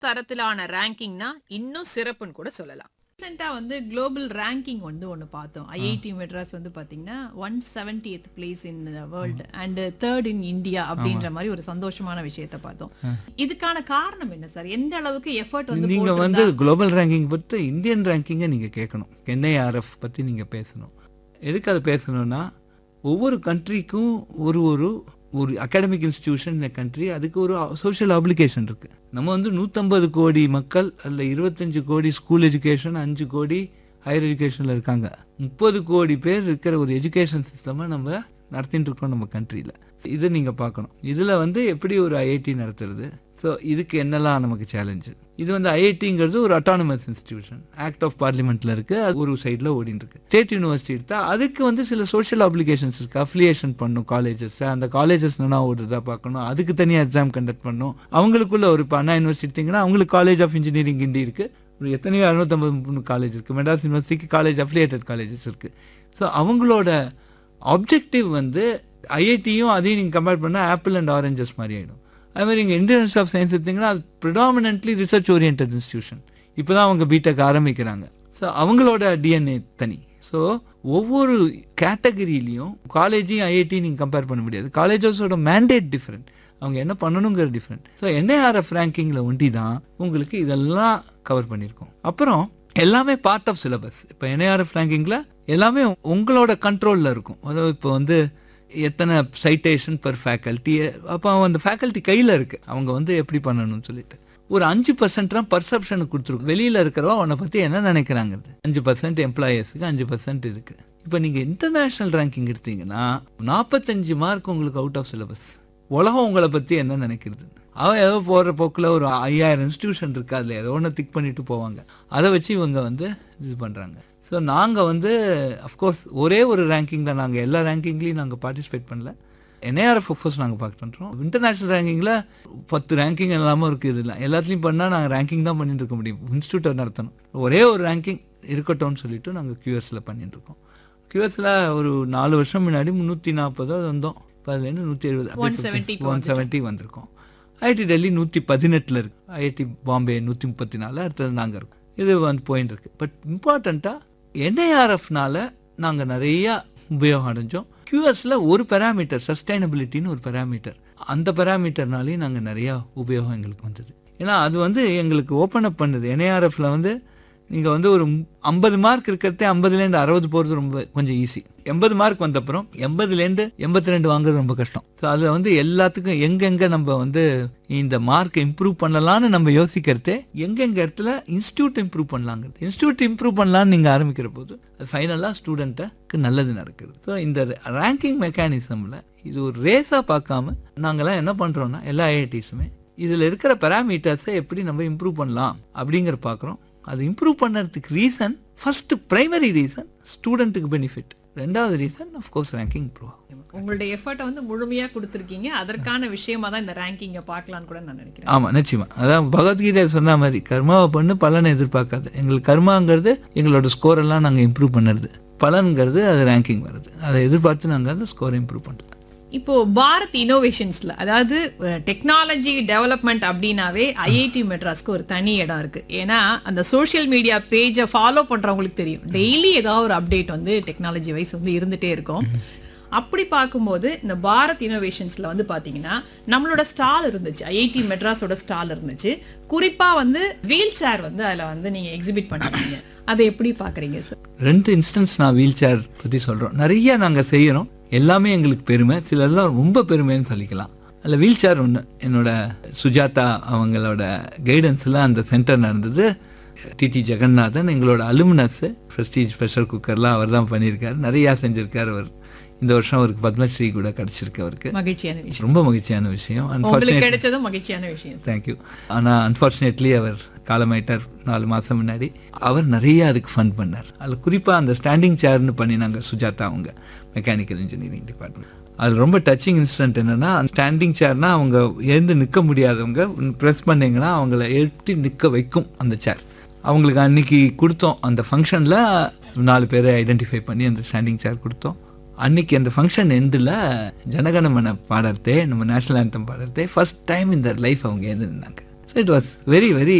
தரத்திலான ரேங்கிங்னா இன்னும் சிறப்புன்னு கூட சொல்லலாம் ரீசெண்டா வந்து குளோபல் ரேங்கிங் வந்து ஒன்னு பார்த்தோம் ஐஐடி மெட்ராஸ் வந்து பாத்தீங்கன்னா one seventieth place in world and third in India அப்படின்ற மாதிரி ஒரு சந்தோஷமான விஷயத்த பார்த்தோம் இதுக்கான காரணம் என்ன சார் எந்த அளவுக்கு எஃபர்ட் வந்து நீங்க வந்து குளோபல் ரேங்கிங் பற்றி இந்தியன் ரேங்கிங்கை நீங்க கேட்கணும் என்ஐஆர்எஃப் பத்தி நீங்க பேசணும் எதுக்கு அதை பேசணும்னா ஒவ்வொரு கண்ட்ரிக்கும் ஒரு ஒரு ஒரு அகாடமிக் இன்ஸ்டிடியூஷன் இந்த கண்ட்ரி அதுக்கு ஒரு சோஷியல் ஆப்ளிகேஷன் இருக்கு நம்ம வந்து நூற்றம்பது கோடி மக்கள் அதில் இருபத்தஞ்சு கோடி ஸ்கூல் எஜுகேஷன் அஞ்சு கோடி ஹையர் எஜுகேஷனில் இருக்காங்க முப்பது கோடி பேர் இருக்கிற ஒரு எஜுகேஷன் சிஸ்டமை நம்ம நடத்திட்டு இருக்கோம் நம்ம கண்ட்ரியில் இதை நீங்கள் பார்க்கணும் இதில் வந்து எப்படி ஒரு ஐஐடி நடத்துறது ஸோ இதுக்கு என்னெல்லாம் நமக்கு சேலஞ்சு இது வந்து ஐஐடிங்கிறது ஒரு அட்டானமஸ் இன்ஸ்டிடியூஷன் ஆக்ட் ஆஃப் பார்லிமெண்ட்டில் இருக்குது அது ஒரு சைடில் ஓடிட்டு இருக்கு ஸ்டேட் யூனிவர்சிட்டி எடுத்தால் அதுக்கு வந்து சில சோஷியல் அப்ளிகேஷன்ஸ் இருக்குது அஃபிலியேஷன் பண்ணும் காலேஜஸ் அந்த காலேஜஸ் என்ன ஓடுறதா பார்க்கணும் அதுக்கு தனியாக எக்ஸாம் கண்டக்ட் பண்ணணும் அவங்களுக்குள்ள ஒரு இப்போ அண்ணா யூனிவர்சிட்டிங்கன்னா அவங்களுக்கு காலேஜ் ஆஃப் இன்ஜினியரிங் இண்டி இருக்குது ஒரு எத்தனையோ அறுநூத்தம்பது மூணு காலேஜ் இருக்குது மெட்ராஸ் யூனிவர்சிட்டிக்கு காலேஜ் அஃபிலியேட்டட் காலேஜஸ் இருக்குது ஸோ அவங்களோட ஆப்ஜெக்டிவ் வந்து ஐஐடியும் அதையும் நீங்கள் கம்பேர் பண்ணால் ஆப்பிள் அண்ட் ஆரஞ்சஸ் மாதிரி ஆகிடும் அது மாதிரி இங்கே இந்தியன் இன்ஸ்டியூட் ஆஃப் சயின்ஸ் எடுத்தீங்கன்னா அது ப்ரிடாமினன்ட்லி ரிசர்ச் ஓரியன்ட் இன்ஸ்டியூஷன் இப்போ தான் அவங்க பிடெக் ஆரம்பிக்கிறாங்க ஸோ அவங்களோட டிஎன்ஏ தனி ஸோ ஒவ்வொரு கேட்டகரியிலையும் காலேஜையும் ஐஐடி நீங்கள் கம்பேர் பண்ண முடியாது காலேஜஸோட மேண்டேட் டிஃப்ரெண்ட் அவங்க என்ன பண்ணணுங்கிற டிஃப்ரெண்ட் ஸோ என்ஐஆர்எஃப் ரேங்கிங்கில் ஒண்டி தான் உங்களுக்கு இதெல்லாம் கவர் பண்ணியிருக்கோம் அப்புறம் எல்லாமே பார்ட் ஆஃப் சிலபஸ் இப்போ என்ஐஆர்எஃப் ரேங்கிங்கில் எல்லாமே உங்களோட கண்ட்ரோலில் இருக்கும் அதாவது இப்போ வந்து எத்தனை சைட்டேஷன் பர் ஃபேக்கல்ட்டி அப்போ அந்த ஃபேக்கல்ட்டி கையில் இருக்குது அவங்க வந்து எப்படி பண்ணணும்னு சொல்லிட்டு ஒரு அஞ்சு பர்சன்ட் தான் பர்செப்ஷனுக்கு கொடுத்துருக்கும் வெளியில் இருக்கிறவா உன்னை பற்றி என்ன நினைக்கிறாங்கிறது அஞ்சு பர்சன்ட் எம்ப்ளாயர்ஸுக்கு அஞ்சு பர்சன்ட் இதுக்கு இப்போ நீங்கள் இன்டர்நேஷ்னல் ரேங்கிங் எடுத்தீங்கன்னா நாற்பத்தஞ்சு மார்க் உங்களுக்கு அவுட் ஆஃப் சிலபஸ் உலகம் உங்களை பற்றி என்ன நினைக்கிறது அவன் ஏதோ போகிற போக்கில் ஒரு ஐயாயிரம் இன்ஸ்டியூஷன் இருக்கு அதில் ஏதோ ஒன்று திக் பண்ணிட்டு போவாங்க அதை வச்சு இவங்க வந்து இது பண்ணுறாங்க ஸோ நாங்கள் வந்து அஃப்கோர்ஸ் ஒரே ஒரு ரேங்கிங்கில் நாங்கள் எல்லா ரேங்கிங்லேயும் நாங்கள் பார்ட்டிசிபேட் பண்ணல என்ஐஆர்எஃப் ஃபோர்ஸ் நாங்கள் பார்க்க பண்ணுறோம் இன்டர்நேஷ்னல் ரேங்கிங்கில் பத்து ரேங்கிங் எல்லாமே இருக்குது இதில் எல்லாத்துலேயும் பண்ணால் நாங்கள் ரேங்கிங் தான் பண்ணிட்டு இருக்க முடியும் இன்ஸ்டியூட்டை நடத்தணும் ஒரே ஒரு ரேங்கிங் இருக்கட்டும்னு சொல்லிட்டு நாங்கள் கியூஎஸில் பண்ணிட்டு இருக்கோம் கியூஎஸில் ஒரு நாலு வருஷம் முன்னாடி முந்நூற்றி நாற்பதோ வந்தோம் இப்போ அதுலேருந்து நூற்றி எழுபது 170 க்கு ஒன் செவன்ட்டி வந்திருக்கோம் ஐஐடி டெல்லி நூற்றி பதினெட்டில் இருக்கு ஐஐடி பாம்பே நூற்றி முப்பத்தி நாலு அடுத்தது நாங்கள் இருக்கோம் இது வந்து போயின்னு இருக்கு பட் இம்பார்ட்டண்ட்டாக என்ஐஆர்எஃப்னால நாங்கள் நிறையா உபயோகம் அடைஞ்சோம் கியூஎஸ்ல ஒரு பெராமீட்டர் சஸ்டைனபிலிட்டின்னு ஒரு பெராமீட்டர் அந்த பெராமீட்டர்னாலையும் நாங்கள் நிறையா உபயோகம் எங்களுக்கு வந்தது ஏன்னா அது வந்து எங்களுக்கு ஓப்பன் அப் பண்ணுது என்ஐஆர்எஃப்ல வந்து நீங்கள் வந்து ஒரு ஐம்பது மார்க் இருக்கிறதே ஐம்பதுலேருந்து அறுபது போகிறது ரொம்ப கொஞ்சம் ஈஸி எண்பது மார்க் வந்தப்புறம் எண்பதுலேருந்து எண்பத்தி ரெண்டு வாங்குறது ரொம்ப கஷ்டம் ஸோ அதில் வந்து எல்லாத்துக்கும் எங்கெங்கே நம்ம வந்து இந்த மார்க்கை இம்ப்ரூவ் பண்ணலாம்னு நம்ம யோசிக்கிறதே எங்கெங்க இடத்துல இன்ஸ்டியூட் இம்ப்ரூவ் பண்ணலாங்கிறது இன்ஸ்டியூட் இம்ப்ரூவ் பண்ணலாம்னு நீங்கள் ஆரம்பிக்கிற போது அது ஃபைனலாக ஸ்டூடெண்ட்டுக்கு நல்லது நடக்குது ஸோ இந்த ரேங்கிங் மெக்கானிசமில் இது ஒரு ரேஸாக பார்க்காம நாங்களாம் என்ன பண்ணுறோன்னா எல்லா ஐஐடிஸுமே இதில் இருக்கிற பேராமீட்டர்ஸை எப்படி நம்ம இம்ப்ரூவ் பண்ணலாம் அப்படிங்கிற பார்க்குறோம் அது இம்ப்ரூவ் பண்ணுறதுக்கு ரீசன் ஃபர்ஸ்ட் பிரைமரி ரீசன் ஸ்டூடெண்ட்டுக்கு பெனிஃபிட் ரெண்டாவது ரீசன் கோர்ஸ் ரேங்கிங் இம்ப்ரூவ் ஆகும் உங்களுடைய எஃபர்ட்டை வந்து முழுமையா கொடுத்துருக்கீங்க அதற்கான விஷயமா தான் இந்த ரேங்கிங்கை பார்க்கலாம்னு கூட நான் நினைக்கிறேன் ஆமாம் நிச்சயமா அதான் பகவத்கீதை சொன்ன மாதிரி கர்மாவை பண்ணு பலனை எதிர்பார்க்காது எங்களுக்கு கர்மாங்கிறது எங்களோட ஸ்கோர் எல்லாம் நாங்கள் இம்ப்ரூவ் பண்ணுறது பலன்கிறது அது ரேங்கிங் வருது அதை எதிர்பார்த்து நாங்கள் அந்த ஸ்கோரை இம்ப்ரூவ் பண்ணுறது இப்போ பாரத் இனோவேஷன்ஸ்ல அதாவது டெக்னாலஜி டெவலப்மெண்ட் அப்படின்னாவே ஐஐடி மெட்ராஸ்க்கு ஒரு தனி இடம் இருக்கு ஏன்னா அந்த சோஷியல் மீடியா பேஜை ஃபாலோ பண்றவங்களுக்கு தெரியும் டெய்லி ஏதாவது ஒரு அப்டேட் வந்து டெக்னாலஜி வைஸ் வந்து இருந்துட்டே இருக்கும் அப்படி பார்க்கும்போது இந்த பாரத் இனோவேஷன்ஸ்ல வந்து பாத்தீங்கன்னா நம்மளோட ஸ்டால் இருந்துச்சு ஐஐடி மெட்ராஸோட ஸ்டால் இருந்துச்சு குறிப்பா வந்து வீல் சேர் வந்து அதுல வந்து நீங்க எக்ஸிபிட் பண்ணிருக்கீங்க அதை எப்படி பாக்குறீங்க சார் ரெண்டு இன்ஸ்டன்ஸ் நான் வீல் சேர் பற்றி சொல்கிறோம் நிறைய நாங்கள் செய்கிறோம் எல்லாமே எங்களுக்கு பெருமை சிலதெல்லாம் ரொம்ப பெருமைன்னு சொல்லிக்கலாம் அதில் வீல் சேர் ஒன்று என்னோட சுஜாதா அவங்களோட கைடன்ஸில் அந்த சென்டர் நடந்தது டிடி ஜெகநாதன் எங்களோட அலுமினஸ் ப்ரெஸ்டீஜ் ப்ரெஷர் குக்கர்லாம் அவர் தான் பண்ணியிருக்காரு நிறையா செஞ்சுருக்கார் அவர் இந்த வருஷம் அவருக்கு பத்மஸ்ரீ கூட கிடச்சிருக்கு அவருக்கு மகிழ்ச்சியான விஷயம் ரொம்ப மகிழ்ச்சியான விஷயம் உங்களுக்கு அன்ஃபார்ச்சுனேட் கிடைச்சதும் மகிழ்ச்சியான விஷயம் சார் தேங்க்யூ ஆனால் அன்ஃபார்ச்சுனேட்லி அவர் காலமாயிட்டார் நாலு மாதம் முன்னாடி அவர் நிறைய அதுக்கு ஃபண்ட் பண்ணார் அதில் குறிப்பாக அந்த ஸ்டாண்டிங் சேர்னு பண்ணினாங்க சுஜாதா அவங்க மெக்கானிக்கல் இன்ஜினியரிங் டிபார்ட்மெண்ட் அது ரொம்ப டச்சிங் இன்சிடென்ட் என்னென்னா ஸ்டாண்டிங் சேர்னா அவங்க எழுந்து நிற்க முடியாதவங்க ப்ரெஸ் பண்ணீங்கன்னா அவங்கள எழுப்பி நிற்க வைக்கும் அந்த சேர் அவங்களுக்கு அன்னைக்கு கொடுத்தோம் அந்த ஃபங்க்ஷனில் நாலு பேரை ஐடென்டிஃபை பண்ணி அந்த ஸ்டாண்டிங் சேர் கொடுத்தோம் அன்னைக்கு அந்த ஃபங்க்ஷன் எண்டில் ஜனகணமன பாடுறதே நம்ம நேஷனல் ஆந்தம் பாடுறதே ஃபர்ஸ்ட் டைம் இந்த லைஃப் அவங்க எழுந்து நின்னாங்க so it was very very